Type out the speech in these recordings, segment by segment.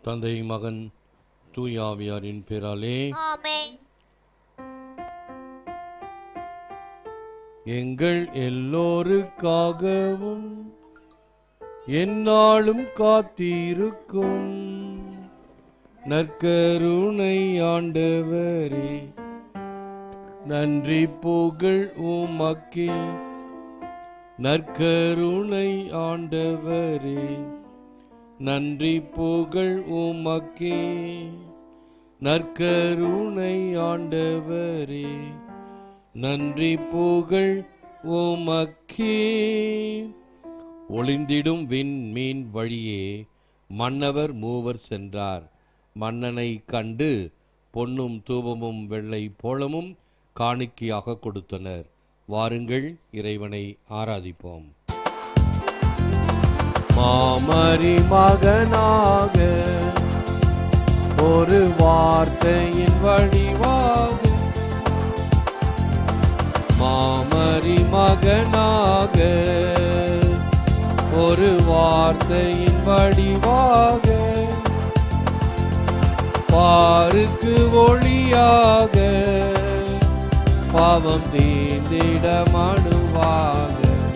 தந்தை மகன் தூயாவியாரின் பேராலே ஆமென் எங்கள் எல்லோருக்காகவும் எந்நாளும் காத்திருக்கும் நற்கருணை ஆண்டவரே நன்றி புகழ் உமக்கே நற்கருணை ஆண்டவரே நன்றி புகழ் உமக்கே நற்கருணை ஆண்டவரே நன்றி புகழ் உமக்கே ஒளிந்திடும் விண்மீன் வழியே மன்னவர் மூவர் சென்றார் மன்னனை கண்டு பொன்னும் தூபமும் வெள்ளை போளமும் காணிக்கையாக கொடுத்தனர் வாருங்கள் இறைவனை ஆராதிப்போம் மாமரி மகனாக ஒரு வார்த்தையின் வடிவாக மாமரி மகனாக ஒரு வார்த்தையின் வடிவாக பாருக்கு ஒளியாக பாவம் தீந்திட மனுவாக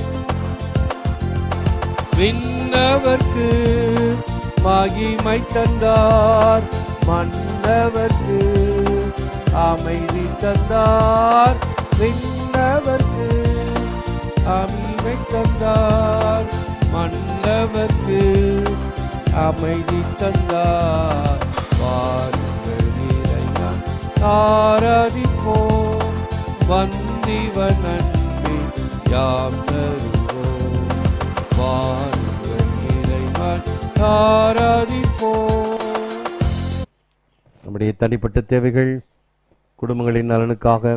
விண்ணவர்க்கு மகிமை தந்தார் மன்னவர்க்கு அமைதி தந்தார் விண்ணவர்க்கு அமைமை தந்தார் மன்னவர்க்கு அமைதி தந்தார் வாருங்கள் இறைவன் ஆராதிப்போம் வந்திவன் அன்பே யாம் தருவோம் வாருங்கள் இறைவன் ஆராதிப்போம் நம்முடைய தனிப்பட்ட தேவைகள் குடும்பங்களின் நலனுக்காக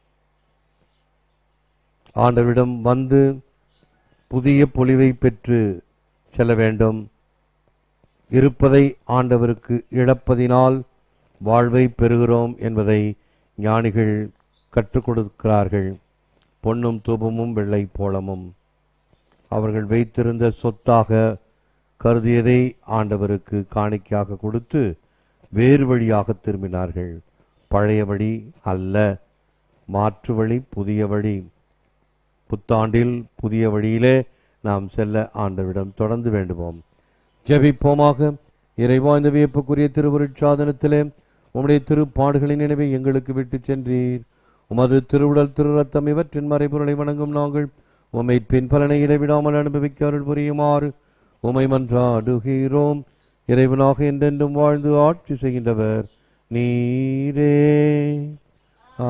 ஆண்டவரிடம் வந்து புதிய பொலிவை பெற்று செல்ல வேண்டும் இருப்பதை ஆண்டவருக்கு இழப்பதினால் வாழ்வை பெறுகிறோம் என்பதை ஞானிகள் கற்றுக் கொடுக்கிறார்கள் பொன்னும் தூபமும் வெள்ளை போளமும் அவர்கள் வைத்திருந்த சொத்தாக கருதியதை ஆண்டவருக்கு காணிக்கையாக கொடுத்து வேறு வழியாக திரும்பினார்கள் பழைய வழி அல்ல மாற்று வழி புதிய வழி புத்தாண்டில் புதிய வழியிலே நாம் செல்ல ஆண்டவரிடம் தொடர்ந்து வேண்டுவோம் ஜெபிப்போமாக இறைவா இந்த வியப்புக்குரிய திருவருட்சாதனத்திலே உம்முடைய திருப்பாடுகளின் நினைவை எங்களுக்கு விட்டு சென்றீர் உமது திருவுடல் திரு ரத்தம் இவற்றின் மறைபொருளை வணங்கும் நாங்கள் உம்மை பின் பலனை இடைவிடாமல் அனுபவிக்க அருள் புரியுமாறு உமை மன்றாடுகிறோம் இறைவனாக என்றென்றும் வாழ்ந்து ஆட்சி செய்கின்றவர் நீரே ஆ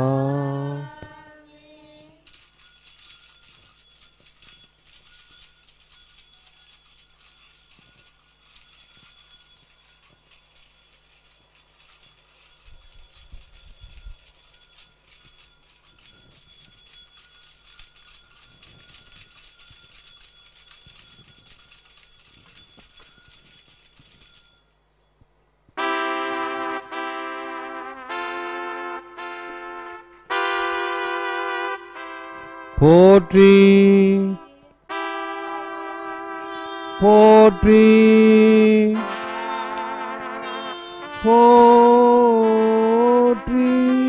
போற்றி போற்றி போற்றி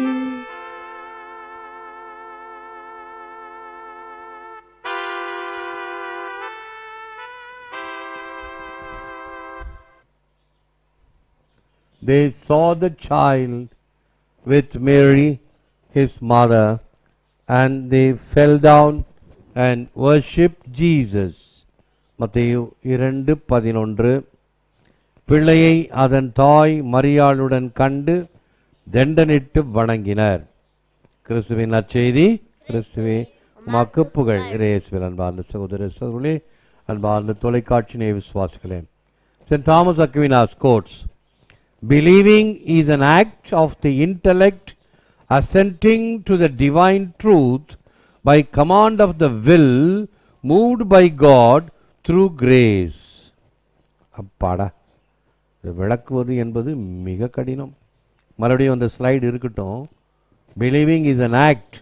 They saw the child with Mary, his mother, and they fell down and worshipped Jesus. மத்தேயு இரண்டு பதினொன்று பிள்ளையை அதன் தாய் மரியாளுடன் கண்டு தண்டனிட்டு வணங்கினர் கிறிஸ்துவின் நற்செய்தி கிறிஸ்துவே உமக்கு புகழ் இறையேசுவில் அன்பார்ந்த சகோதர சகோதரர்களே அன்பார்ந்த தொலைக்காட்சி நேய விசுவாசிகளே saint Thomas Aquinas quotes Believing is an act of the intellect assenting to the divine truth by command of the will moved by God through grace. அப்பாடா இது விளக்குவது என்பது மிக கடினம் மறுபடியும் அந்த ஸ்லைடு இருக்கட்டும் பிலீவிங் இஸ் an act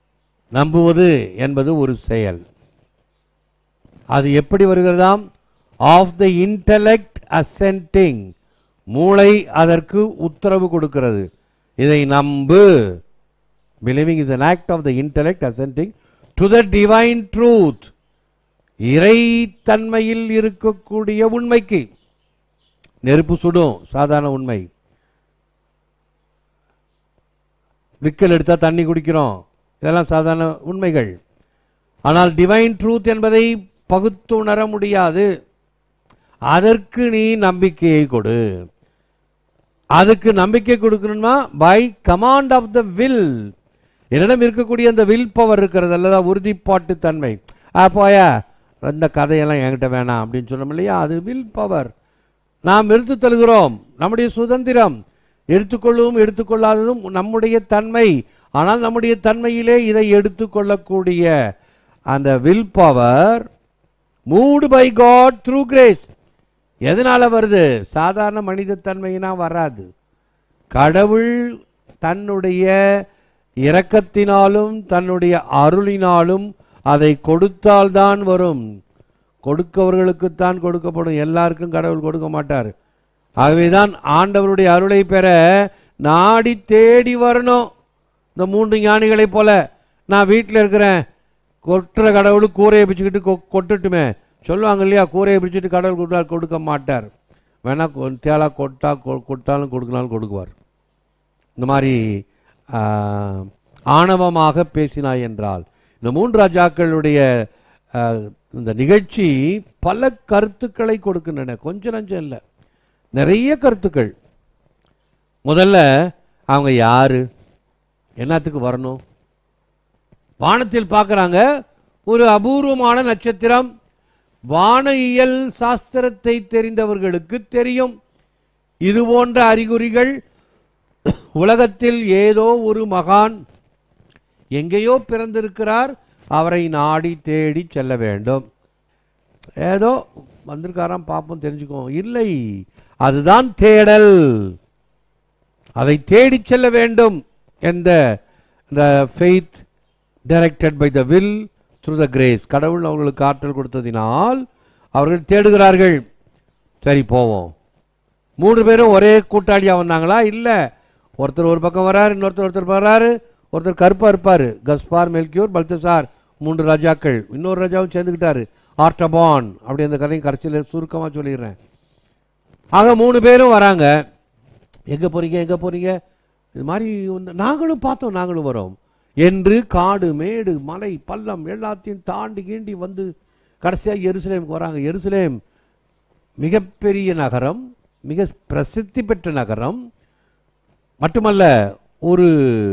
நம்புவது என்பது ஒரு செயல் அது எப்படி வருகிறதாம் ஆஃப் த இன்டலெக்ட் அசென்டிங் மூளை அதற்கு உத்தரவு கொடுக்கிறது இதை நம்பு believing is an act of the intellect assenting to the divine truth இறைத்தன்மையில் இருக்கக்கூடிய உண்மைக்கு நெருப்பு சுடும் சாதாரண உண்மை விக்கல் எடுத்தா தண்ணி குடிக்கிறோம் இதெல்லாம் சாதாரண உண்மைகள் ஆனால் டிவைன் ட்ரூத் என்பதை பகுத்துணர முடியாது அதற்கு நீ நம்பிக்கையை கொடு அதுக்கு நம்பிக்கை கொடுக்கணுமா by command of the will என்னிடம் இருக்கக்கூடிய அந்த வில் பவர் இருக்கிறது அல்லதா உறுதிப்பாட்டு தன்மை ஆ போயா இந்த கதையெல்லாம் என்கிட்ட வேணாம் அப்படின்னு சொன்னோம் இல்லையா அது வில் பவர் நாம் எடுத்து தருகிறோம் நம்முடைய சுதந்திரம் எடுத்துக்கொள்ளவும் எடுத்துக்கொள்ளாததும் நம்முடைய தன்மை ஆனால் நம்முடைய தன்மையிலே இதை எடுத்துக்கொள்ளக்கூடிய அந்த will power moved by God through grace எதனால வருது சாதாரண மனித தன்மையினா வராது கடவுள் தன்னுடைய இரக்கத்தினாலும் தன்னுடைய அருளினாலும் அதை கொடுத்தால்தான் வரும் கொடுக்கவர்களுக்குத்தான் கொடுக்கப்படும் எல்லாருக்கும் கடவுள் கொடுக்க மாட்டார் ஆகவேதான் ஆண்டவருடைய அருளை பெற நாடி தேடி வரணும் இந்த மூன்று ஞானிகளைப் போல நான் வீட்டில் இருக்கிறேன் கொட்டுற கடவுள் கூரையை பிடிச்சிக்கிட்டு கொ- கொட்டுட்டுமே சொல்லுவாங்க இல்லையா கூரையை பிடிச்சிட்டு கடவுள் கொடுத்தா கொடுக்க மாட்டார் வேணா கொ- தேளா கொட்டா கொ- கொடுத்தாலும் கொடுக்கனாலும் கொடுக்குவார் இந்த மாதிரி ஆ, ஆணவமாக பேசினாய் என்றால் இந்த மூன்று ராஜாக்களுடைய ஆ, இந்த நிகழ்ச்சி பல கருத்துக்களை கொடுக்கின்றன கொஞ்சம் நஞ்சம் இல்லை நிறைய கருத்துக்கள் முதல்ல அவங்க யாரு என்னத்துக்கு வரணும் வானத்தில் பார்க்கறாங்க ஒரு அபூர்வமான நட்சத்திரம் வானியல் சாஸ்திரத்தை தெரிந்தவர்களுக்கு தெரியும் இது போன்ற அறிகுறிகள் உலகத்தில் ஏதோ ஒரு மகான் எங்கேயோ பிறந்திருக்கிறார் அவரை நாடி தேடி செல்ல வேண்டும் ஏதோ வந்திருக்காராம் பார்ப்போம் தெரிஞ்சுக்குவோம் இல்லை அதுதான் தேடல் அதை தேடி செல்ல வேண்டும் என்ற இந்த faith directed by the will through the grace கடவுள் அவர்களுக்கு ஆற்றல் கொடுத்ததினால் அவர்கள் தேடுகிறார்கள் சரி போவோம் மூணு பேரும் ஒரே கூட்டாளியா வந்தாங்களா இல்ல ஒருத்தர் ஒரு பக்கம் வராரு இன்னொருத்தர் ஒருத்தர் வராரு ஒருத்தர் கருப்பா இருப்பாரு கஸ்பார் மெல்கியூர் பல்தசார் மூன்று ராஜாக்கள் இன்னொரு ராஜாவும் சேர்ந்துக்கிட்டாரு ஆர்டபான் அப்படி அந்த கதையும் கடைசியில் சுருக்கமா சொல்லிடுறேன் ஆக மூணு பேரும் வராங்க எங்க போறீங்க எங்க போறீங்க இது மாதிரி வந்து- நாங்களும் பார்த்தோம் நாங்களும் வரோம் என்று காடு மேடு மலை பள்ளம் எல்லாத்தையும் தாண்டி கீண்டி வந்து கடைசியா எருசலேமுக்கு வராங்க எருசலேம் மிகப்பெரிய நகரம் மிக பிரசித்தி பெற்ற நகரம் மட்டுமல்ல ஒரு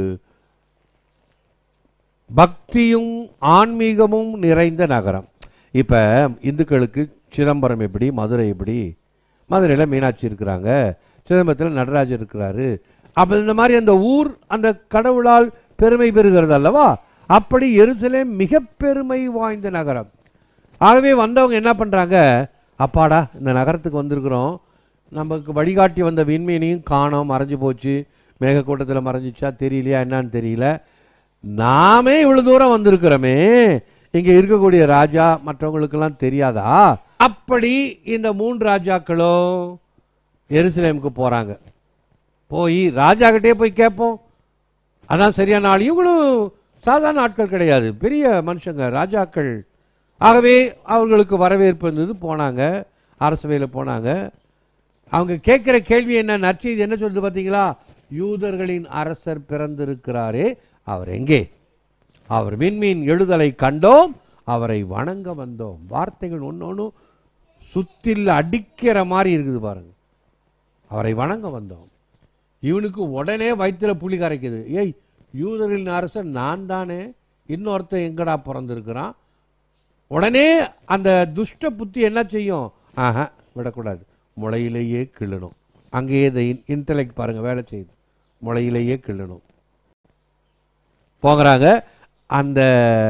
பக்தியும் ஆன்மீகமும் நிறைந்த நகரம் இப்ப இந்துக்களுக்கு சிதம்பரம் எப்படி மதுரை எப்படி மதுரையில் மீனாட்சி இருக்கிறாங்க சிதம்பரத்தில் நடராஜர் இருக்கிறாரு அப்ப இந்த மாதிரி அந்த ஊர் அந்த கடவுளால் பெருமை பெறுகிறது அல்லவா அப்படி எருசலேம் மிக பெருமை வாய்ந்த நகரம் ஆகவே வந்தவங்க என்ன பண்றாங்க அப்பாடா இந்த நகரத்துக்கு வந்திருக்கிறோம் நமக்கு வழிகாட்டி வந்த விண்மீனையும் காணோம் மறைஞ்சு போச்சு மேகக்கூட்டத்தில் மறைஞ்சிச்சா தெரியலையா என்னன்னு தெரியல நாமே இவ்வளவு தூரம் வந்திருக்கிறோமே இங்க இருக்கக்கூடிய ராஜா மற்றவங்களுக்கெல்லாம் தெரியாதா அப்படி இந்த மூன்று ராஜாக்களும் எருசலேமுக்கு போறாங்க போய் ராஜா கிட்டே போய் கேட்போம் அதான் சரியான ஆள் இவங்களும் சாதாரண ஆட்கள் கிடையாது பெரிய மனுஷங்க ராஜாக்கள் ஆகவே அவர்களுக்கு வரவேற்பு இருந்தது போனாங்க அரசவையில் போனாங்க அவங்க கேட்கிற கேள்வி என்ன நற்செய்தி என்ன சொல்லுது பார்த்தீங்களா யூதர்களின் அரசர் பிறந்திருக்கிறாரே அவர் எங்கே அவர் விண்மீன் எழுதலை கண்டோம் அவரை வணங்க வந்தோம் வார்த்தைகள் ஒன்று சுத்தில் அடிக்கிற மாதிரி இருக்குது பாருங்க அவரை வணங்க வந்தோம் இவனுக்கு உடனே வயிற்றுல புலி கரைக்குது ஏய் யூதர்களின் அரசர் நான் தானே இன்னொருத்தன் எங்கடா பிறந்திருக்கிறான் உடனே அந்த துஷ்ட புத்தி என்ன செய்யும் ஆஹா விடக்கூடாது முளையிலேயே கிள்ளணும் அங்கேயே இந்த இன்டலெக்ட் பாருங்க வேலை செய்யுது முளையிலேயே கிள்ளணும் போகிறாங்க அந்த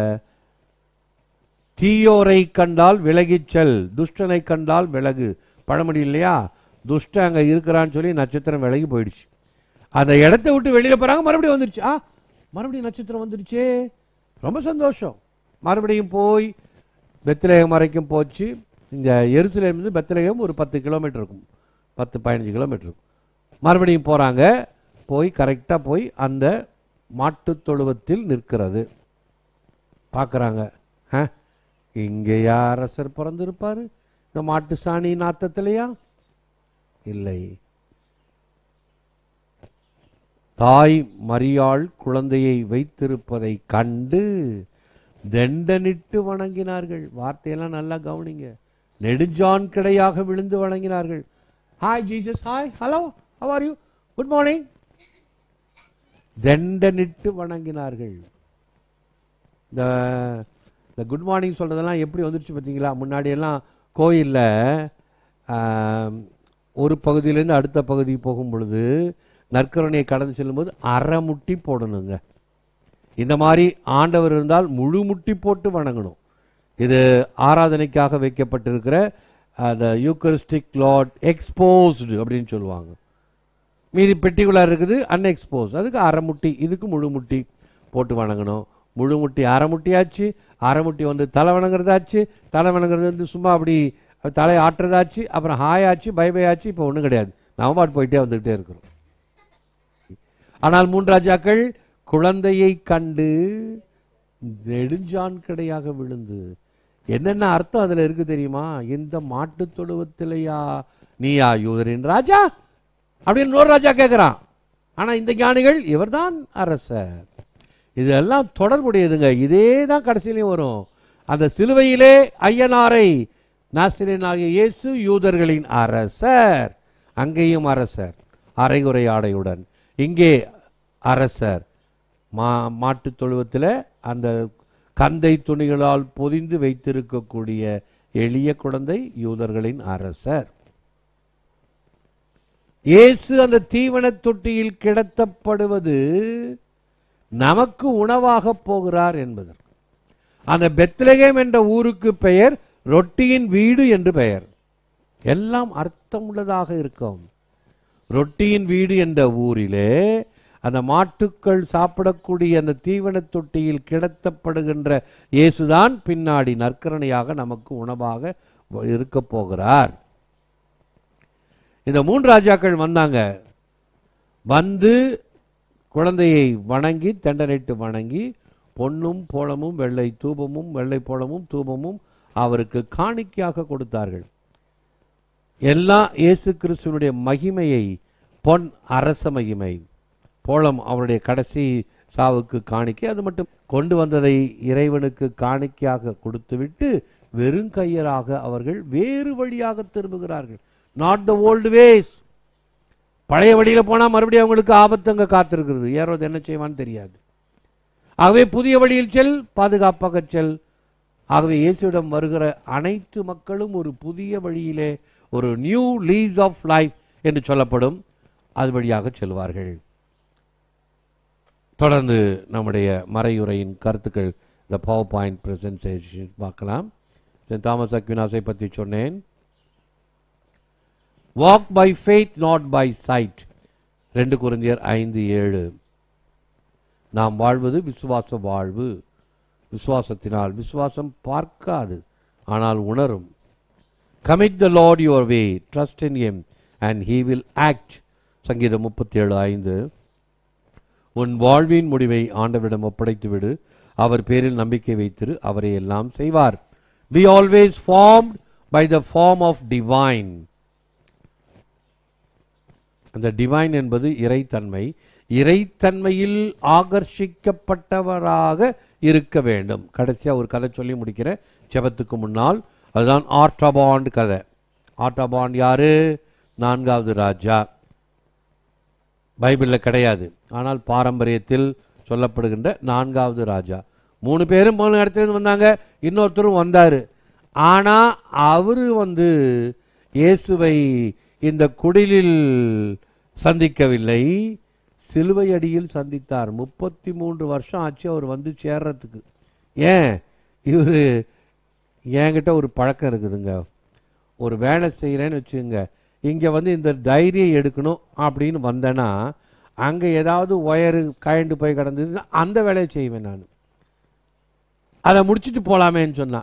தீயோரை கண்டால் விலகிச் செல் துஷ்டனை கண்டால் விலகு பழமொழி இல்லையா துஷ்டன் அங்க இருக்கிறான்னு சொல்லி நட்சத்திரம் விலகி போயிடுச்சு அந்த இடத்த விட்டு வெளியில போறாங்க மறுபடியும் வந்துருச்சு ஆ மறுபடியும் நட்சத்திரம் வந்துருச்சே ரொம்ப சந்தோஷம் மறுபடியும் போய் பெத்லேகம் வரைக்கும் போச்சு இந்த எருசலேம்லேருந்து பெத்தலகம் ஒரு பத்து கிலோமீட்டர் இருக்கும் பத்து பதினஞ்சு கிலோமீட்டர் இருக்கும் மறுபடியும் போகிறாங்க போய் கரெக்டாக போய் அந்த மாட்டுத் தொழுவத்தில் நிற்கிறது பார்க்குறாங்க ஆ இங்கேயா அரசர் பிறந்திருப்பார் இந்த மாட்டு சாணி நாத்தத்திலையா இல்லை தாய் மரியாள் குழந்தையை வைத்திருப்பதை கண்டு தெண்டனிட்டு வணங்கினார்கள் வார்த்தையெல்லாம் நல்லா கவனிங்க நெடுஞ்சான் கிடையாக விழுந்து வணங்கினார்கள் hi Jesus hi hello how are you good morning தெண்டனிட்டு வணங்கினார்கள் இந்த இந்த குட் மார்னிங் சொல்றதெல்லாம் எப்படி வந்துருச்சு பார்த்தீங்களா முன்னாடி எல்லாம் கோயிலில் ஒரு பகுதியிலேருந்து அடுத்த பகுதி போகும் பொழுது நற்கருணையை கடந்து செல்லும்போது அரை முட்டி போடணுங்க இந்த மாதிரி ஆண்டவர் இருந்தால் முழு முட்டி போட்டு வணங்கணும் இது ஆராதனைக்காக வைக்கப்பட்டிருக்கிற அந்த யூக்கரிஸ்டிக் லார்ட் எக்ஸ்போஸ்டு அப்படின்னு சொல்லுவாங்க மீதி பெட்டிக்குள்ளார் இருக்குது அன்எக்ஸ்போஸ் அதுக்கு அரை முட்டி இதுக்கு முழு முட்டி போட்டு வணங்கணும் முழு முட்டி அரை முட்டியாச்சு அரை முட்டி வந்து தலை வணங்குறதாச்சு தலை வணங்குறது வந்து சும்மா அப்படி தலை ஆட்டுறதாச்சு அப்புறம் ஹாயாச்சு பைபையாச்சு இப்போ ஒன்றும் கிடையாது நம்ம பாட்டு போயிட்டே வந்துக்கிட்டே இருக்கிறோம் ஆனால் மூன்று ராஜாக்கள் குழந்தையை கண்டு நெடுஞ்சான் கிடையாக விழுந்து என்னென்ன அர்த்தம் அதுல இருக்கு தெரியுமா இந்த மாட்டு தொழுவத்திலையா நீயா யூதரின் ராஜா அப்படின்னு இன்னொரு ராஜா கேட்கிறான் ஆனா இந்த ஞானிகள் இவர்தான் அரசர் இதெல்லாம் தொடர்புடையதுங்க இதே தான் கடைசியிலையும் வரும் அந்த சிலுவையிலே ஐயனாரை நாசிரியனாகிய இயேசு யூதர்களின் அரசர் அங்கேயும் அரசர் அரைகுறை ஆடையுடன் இங்கே அரசர் மா மாட்டுத் தொழுவத்தில் அந்த கந்தை துணிகளால் பொதிந்து வைத்திருக்கக்கூடிய எளிய குழந்தை யூதர்களின் அரசர் இயேசு அந்த தீவனத் தொட்டியில் கிடத்தப்படுவது நமக்கு உணவாக போகிறார் என்பதற்கு அந்த பெத்லகேம் என்ற ஊருக்கு பெயர் ரொட்டியின் வீடு என்று பெயர் எல்லாம் அர்த்தமுள்ளதாக இருக்கும் ரொட்டியின் வீடு என்ற ஊரிலே அந்த மாட்டுக்கள் சாப்பிடக்கூடிய அந்த தீவனத் தொட்டியில் கிடத்தப்படுகின்ற இயேசுதான் பின்னாடி நற்கரணையாக நமக்கு உணவாக இருக்க போகிறார் இந்த மூன்று ராஜாக்கள் வந்தாங்க வந்து குழந்தையை வணங்கி தண்டனைட்டு வணங்கி பொன்னும் போளமும் வெள்ளை தூபமும் வெள்ளை போளமும் தூபமும் அவருக்கு காணிக்கையாக கொடுத்தார்கள் எல்லாம் இயேசு கிறிஸ்துவனுடைய மகிமையை பொன் அரச மகிமை போளம் அவருடைய கடைசி சாவுக்கு காணிக்கை அது மட்டும் கொண்டு வந்ததை இறைவனுக்கு காணிக்கையாக கொடுத்துவிட்டு வெறும் கையராக அவர்கள் வேறு வழியாக திரும்புகிறார்கள் நாட் த ஓல்டு வேஸ் பழைய வழியில போனா மறுபடியும் அவங்களுக்கு ஆபத்து அங்க காத்திருக்கிறது ஏறோது என்ன செய்வான்னு தெரியாது ஆகவே புதிய வழியில் செல் பாதுகாப்பாக செல் ஆகவே இயேசுவிடம் வருகிற அனைத்து மக்களும் ஒரு புதிய வழியிலே ஒரு நியூ லீஸ் ஆஃப் லைஃப் என்று சொல்லப்படும் அது வழியாக செல்வார்கள் தொடர்ந்து நம்முடைய மறையுரையின் கருத்துக்கள் இந்த பவர் பாயிண்ட் பிரசன்டேஷன் பார்க்கலாம் சென்ட் தாமஸ் அக்வினாஸை பற்றி சொன்னேன் walk by faith not by sight ரெண்டு குருந்தியர் ஐந்து ஏழு நாம் வாழ்வது விசுவாச வாழ்வு விசுவாசத்தினால் விசுவாசம் பார்க்காது ஆனால் உணரும் commit the Lord your way trust in him and he will act சங்கீதம் முப்பத்தி ஏழு ஐந்து உன் வாழ்வின் முடிவை ஆண்டவரிடம் ஒப்படைத்து விடு அவர் பேரில் நம்பிக்கை வைத்திரு அவரை எல்லாம் செய்வார் be always formed by the form of divine அந்த டிவைன் என்பது இறைத்தன்மை இறைத்தன்மையில் ஆகர்ஷிக்கப்பட்டவராக இருக்க வேண்டும் கடைசியா ஒரு கதை சொல்லி முடிக்கிறேன் ஜெபத்துக்கு முன்னால் அதுதான் ஆர்டபாண்ட் கதை ஆர்டபாண்ட் யாரு நான்காவது ராஜா பைபிளில் கிடையாது ஆனால் பாரம்பரியத்தில் சொல்லப்படுகின்ற நான்காவது ராஜா மூணு பேரும் மூணு இடத்துல இருந்து வந்தாங்க இன்னொருத்தரும் வந்தார் ஆனால் அவர் வந்து இயேசுவை இந்த குடிலில் சந்திக்கவில்லை சிலுவை அடியில் சந்தித்தார் முப்பத்தி மூன்று வருஷம் ஆச்சு அவர் வந்து சேர்றதுக்கு ஏன் இவர் என்கிட்ட ஒரு பழக்கம் இருக்குதுங்க ஒரு வேலை செய்கிறேன்னு வச்சுக்கோங்க இங்கே வந்து இந்த டைரியை எடுக்கணும் அப்படின்னு வந்தேன்னா அங்கே ஏதாவது ஒயரு கயண்டு போய் கிடந்ததுன்னா அந்த வேலையை செய்வேன் நான் அதை முடிச்சுட்டு போகலாமேன்னு சொன்னான்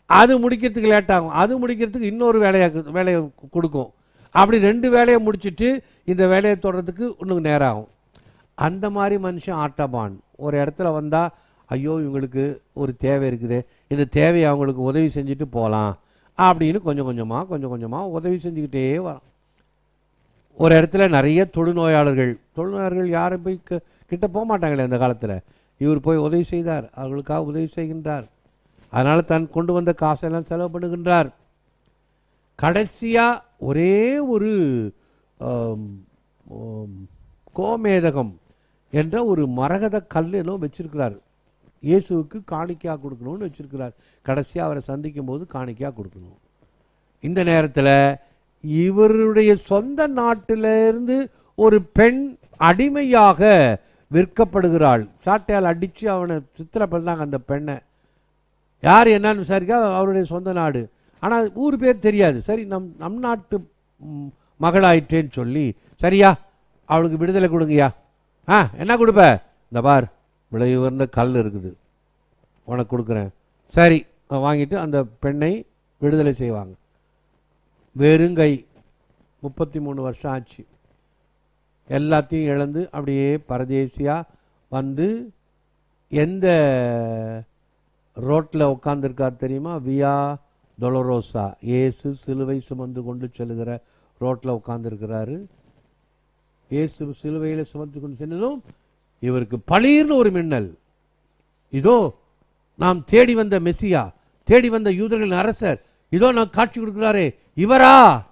அது முடிக்கிறதுக்கு லேட் ஆகும் அது முடிக்கிறதுக்கு இன்னொரு வேலையை வேலையை கு- கொடுக்கும் அப்படி ரெண்டு வேலையை முடிச்சிட்டு இந்த வேலையை தொடர்றதுக்கு இன்னும் நேரம் ஆகும் அந்த மாதிரி மனுஷன் ஆட்டபான் ஒரு இடத்துல வந்தால் ஐயோ இவங்களுக்கு ஒரு தேவை இருக்குது இந்த தேவையை அவங்களுக்கு உதவி செஞ்சுட்டு போகலாம் அப்படின்னு கொஞ்சம் கொஞ்சமாக கொஞ்சம் கொஞ்சமாக உதவி செஞ்சுக்கிட்டே வரான் ஒரு இடத்துல நிறைய தொழுநோயாளர்கள் தொழுநோயாளர்கள் யாரும் போய் க- கிட்ட போக மாட்டாங்களே அந்த காலத்தில் இவர் போய் உதவி செய்தார் அவர்களுக்காக உதவி செய்கின்றார் அதனால் தன் கொண்டு வந்த காசெல்லாம் செலவு பண்ணுகின்றார் கடைசியாக ஒரே ஒரு ஆம், ஆம், கோமேதகம் என்ற ஒரு மரகத கல்லும் வச்சிருக்கிறார் இயேசுவுக்கு காணிக்கையாக கொடுக்கணும்னு வச்சிருக்கிறார் கடைசியாக அவரை சந்திக்கும் போது காணிக்கையாக கொடுக்கணும் இந்த நேரத்தில் இவருடைய சொந்த நாட்டிலிருந்து ஒரு பெண் அடிமையாக விற்கப்படுகிறாள் சாட்டையால் அடித்து அவனை சித்திரப்படுத்தாங்க அந்த பெண்ணை யார் என்னன்னு விசாரிக்க அவருடைய சொந்த நாடு ஆனால் ஊர் பேர் தெரியாது சரி நம் நம் நாட்டு ம், மகளாயிற்றேன்னு சொல்லி சரியா அவளுக்கு விடுதலை கொடுங்கய்யா ஆ என்ன கொடுப்ப இந்த பார் விலை உயர்ந்த கல் இருக்குது உனக்கு கொடுக்குறேன் சரி அவன் வாங்கிட்டு அந்த பெண்ணை விடுதலை செய்வாங்க வெறுங்கை முப்பத்தி மூணு வருஷம் ஆச்சு எல்லாத்தையும் இழந்து அப்படியே பரதேசியாக வந்து எந்த ரோட்டில் உட்காந்துருக்கார் தெரியுமா வியா டொலரோசா இயேசு சிலுவை சுமந்து கொண்டு செல்லுகிற ரோட்டில் உட்காந்துருக்கிறாரு இயேசு சிலுவையில் சுமந்து கொண்டு சென்றதும் இவருக்கு பளீர்னு ஒரு மின்னல் இதோ நாம் தேடி வந்த மெசியா தேடி வந்த யூதர்களின் அரசர் இதோ நான் காட்சி கொடுக்கிறாரே இவரா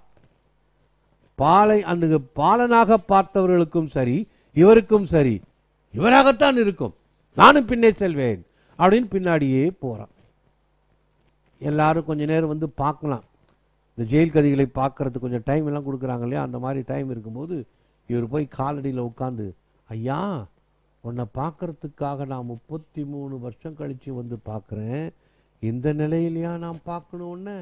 பாலை அன்றைக்கு பாலனாக பார்த்தவர்களுக்கும் சரி இவருக்கும் சரி இவராகத்தான் இருக்கும் நானும் பின்னே செல்வேன் அப்படின்னு பின்னாடியே போறான் எல்லாரும் கொஞ்ச நேரம் வந்து பார்க்கலாம் இந்த ஜெயில் கதிகளை பார்க்கறதுக்கு கொஞ்சம் டைம் எல்லாம் கொடுக்குறாங்க இல்லையா அந்த மாதிரி டைம் இருக்கும்போது இவர் போய் காலடியில் உட்காந்து ஐயா உன்னை பார்க்கறதுக்காக நான் முப்பத்தி மூணு வருஷம் கழிச்சு வந்து பார்க்குறேன் இந்த நிலையிலையா நான் பார்க்கணும் உன்னை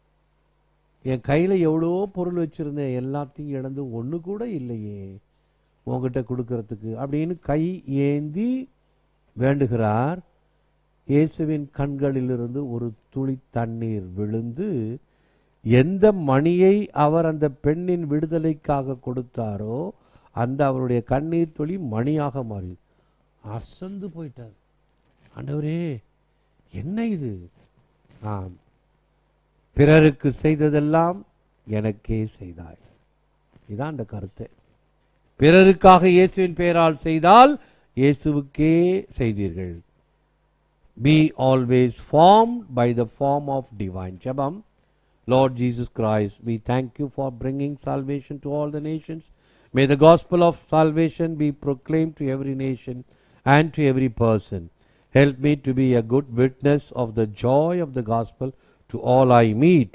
என் கையில் எவ்வளவோ பொருள் வச்சுருந்தேன் எல்லாத்தையும் இழந்து ஒன்று கூட இல்லையே உங்ககிட்ட கொடுக்கறதுக்கு அப்படின்னு கை ஏந்தி வேண்டுகிறார் இயேசுவின் கண்களிலிருந்து ஒரு துளி தண்ணீர் விழுந்து எந்த மணியை அவர் அந்த பெண்ணின் விடுதலைக்காக கொடுத்தாரோ அந்த அவருடைய கண்ணீர் துளி மணியாக மாறி அசந்து போயிட்டார் ஆண்டவரே என்ன இது ஆம் பிறருக்கு செய்ததெல்லாம் எனக்கே செய்தாய் இதான் அந்த கருத்து பிறருக்காக இயேசுவின் பெயரால் செய்தால் இயேசுவுக்கே செய்தீர்கள் be always formed by the form of divine Jabam. Lord Jesus Christ, we thank you for bringing salvation to all the nations. May the gospel of salvation be proclaimed to every nation and to every person. Help me to be a good witness of the joy of the gospel to all I meet.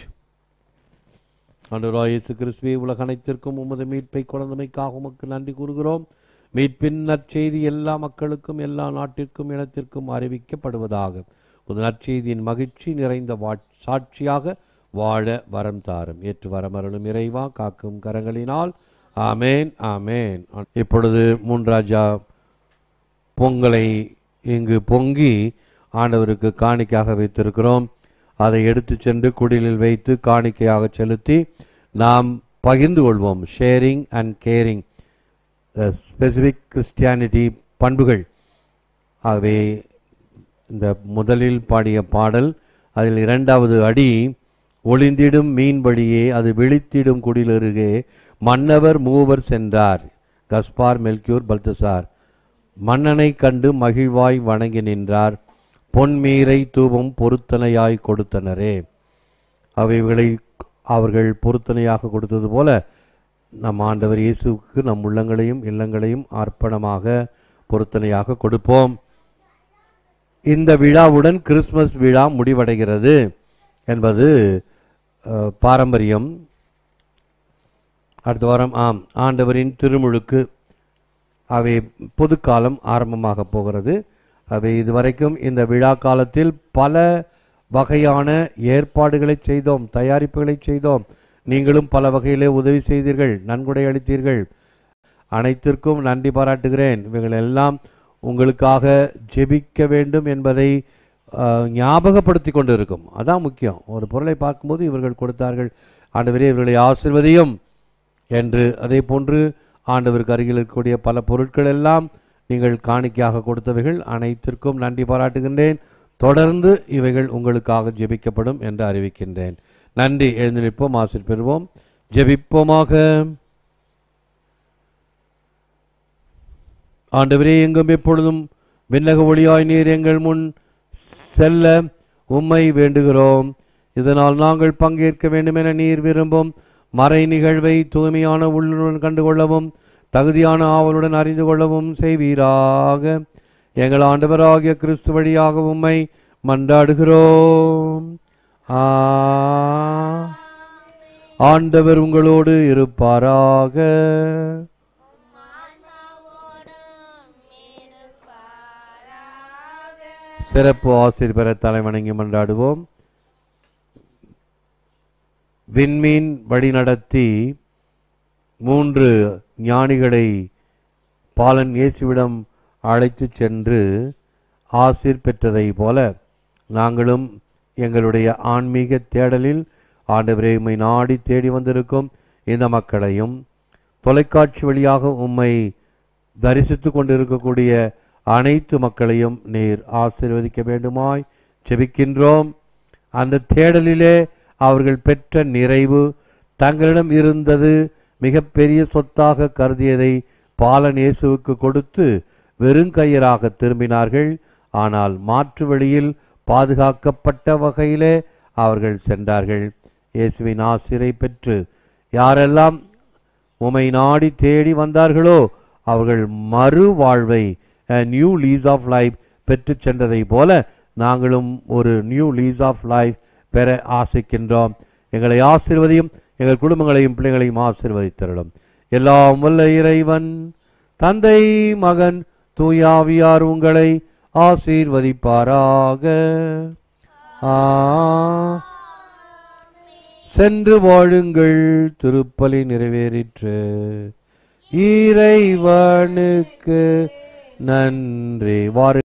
ஆண்டவராய் இயேசு கிறிஸ்துவே உலக அனைத்திற்கும் உமது மீட்பை குழந்தமைக்காக உமக்கு நன்றி கூறுகிறோம் மீட்பின் நற்செய்தி எல்லா மக்களுக்கும் எல்லா நாட்டிற்கும் இனத்திற்கும் அறிவிக்கப்படுவதாக உமது நற்செய்தியின் மகிழ்ச்சி நிறைந்த வா- சாட்சியாக வாழ வரம் தாரும் ஏற்று வரமருளும் இறைவா காக்கும் கரங்களினால் ஆமேன் ஆமேன் இப்பொழுது மூன்றாஜா பொங்கலை இங்கு பொங்கி ஆண்டவருக்கு காணிக்கையாக வைத்திருக்கிறோம் அதை எடுத்து சென்று குடிலில் வைத்து காணிக்கையாக செலுத்தி நாம் பகிர்ந்து கொள்வோம் sharing and caring specific Christianity பண்புகள் ஆகவே இந்த முதலில் பாடிய பாடல் அதில் இரண்டாவது அடி ஒளிந்திடும் மீன் வழியே அது விழித்திடும் குடிலருகே மன்னவர் மூவர் சென்றார் கஸ்பார் மெல்கியூர் பல்தசார் மன்னனை கண்டு மகிழ்வாய் வணங்கி நின்றார் பொன்மீரை தூபம் பொருத்தனையாய் கொடுத்தனரே அவைகளை அவர்கள் பொருத்தனையாக கொடுத்தது போல நம் ஆண்டவர் இயேசுவுக்கு நம் உள்ளங்களையும் இல்லங்களையும் அர்ப்பணமாக பொருத்தனையாக கொடுப்போம் இந்த விழாவுடன் கிறிஸ்மஸ் விழா முடிவடைகிறது என்பது அஹ், பாரம்பரியம் அடுத்த வாரம் ஆம் ஆண்டவரின் திருமுழுக்கு அவை பொதுக்காலம் ஆரம்பமாக போகிறது அவை இதுவரைக்கும் இந்த விழா காலத்தில் பல வகையான ஏற்பாடுகளை செய்தோம் தயாரிப்புகளை செய்தோம் நீங்களும் பல வகையிலே உதவி செய்தீர்கள் நன்கொடை அளித்தீர்கள் அனைத்திற்கும் நன்றி பாராட்டுகிறேன் இவைகள் எல்லாம் உங்களுக்காக ஜெபிக்க வேண்டும் என்பதை அஹ், ஞாபகப்படுத்தி கொண்டு இருக்கும் அதான் முக்கியம் ஒரு பொருளை பார்க்கும்போது இவர்கள் கொடுத்தார்கள் ஆண்டவரே இவர்களை ஆசிர்வதியும் என்று அதே போன்று ஆண்டவருக்கு அருகில் இருக்கக்கூடிய பல பொருட்கள் எல்லாம் நீங்கள் காணிக்கையாக கொடுத்தவைகள் அனைத்திற்கும் நன்றி பாராட்டுகின்றேன் தொடர்ந்து இவைகள் உங்களுக்காக ஜெபிக்கப்படும் என்று அறிவிக்கின்றேன் நன்றி எழுந்து நிற்போம் ஆசிர் பெறுவோம் ஜெபிப்போமாக ஆண்டவரே எங்கும் எப்பொழுதும் விண்ணக ஒளியாய் நீர் எங்கள் முன் செல்ல உம்மை வேண்டுகிறோம் இதனால் நாங்கள் பங்கேற்க வேண்டும் என நீர் விரும்பும் மறை நிகழ்வை தூய்மையான உள்ளுடன் கண்டுகொள்ளவும் தகுதியான ஆவலுடன் அறிந்து கொள்ளவும் செய்வீராக எங்கள் ஆண்டவராகிய கிறிஸ்து வழியாக உம்மை மன்றாடுகிறோம் ஆ ஆண்டவர் உங்களோடு இருப்பாராக சிறப்பு ஆசிரியர் பெற தலைவணங்கி மன்றாடுவோம் விண்மீன் வழிநடத்தி மூன்று ஞானிகளை பாலன் இயேசுவிடம் அழைத்துச் சென்று ஆசீர் பெற்றதை போல நாங்களும் எங்களுடைய ஆன்மீக தேடலில் ஆண்டவரே உம்மை நாடி தேடி வந்திருக்கும் இந்த மக்களையும் தொலைக்காட்சி வழியாக உம்மை தரிசித்து கொண்டிருக்கக்கூடிய அனைத்து மக்களையும் நீர் ஆசீர்வதிக்க வேண்டுமாய் ஜெபிக்கின்றோம் அந்த தேடலிலே அவர்கள் பெற்ற நிறைவு தங்களிடம் இருந்தது மிகப்பெரிய சொத்தாக கருதியதை பாலன் இயேசுவுக்கு கொடுத்து வெறுங்கையராக திரும்பினார்கள் ஆனால் மாற்று வழியில் பாதுகாக்கப்பட்ட வகையிலே அவர்கள் சென்றார்கள் இயேசுவின் ஆசிரை பெற்று யாரெல்லாம் உமை நாடி தேடி வந்தார்களோ அவர்கள் மறு வாழ்வை நியூ லீஸ் ஆஃப் லைஃப் பெற்று சென்றதை போல நாங்களும் ஒரு நியூ லீஸ் ஆஃப் லைஃப் பெற ஆசைக்கின்றோம் எங்களை ஆசிர்வதியும் எங்கள் குடும்பங்களையும் பிள்ளைகளையும் ஆசிர்வதித்தருளும் எல்லாம் வல்ல இறைவன் தந்தை மகன் தூயாவியார் உங்களை ஆசீர்வதிப்பாராக ஆ சென்று வாழுங்கள் திருப்பலி நிறைவேறிற்று இறைவனுக்கு நன்றி வாரு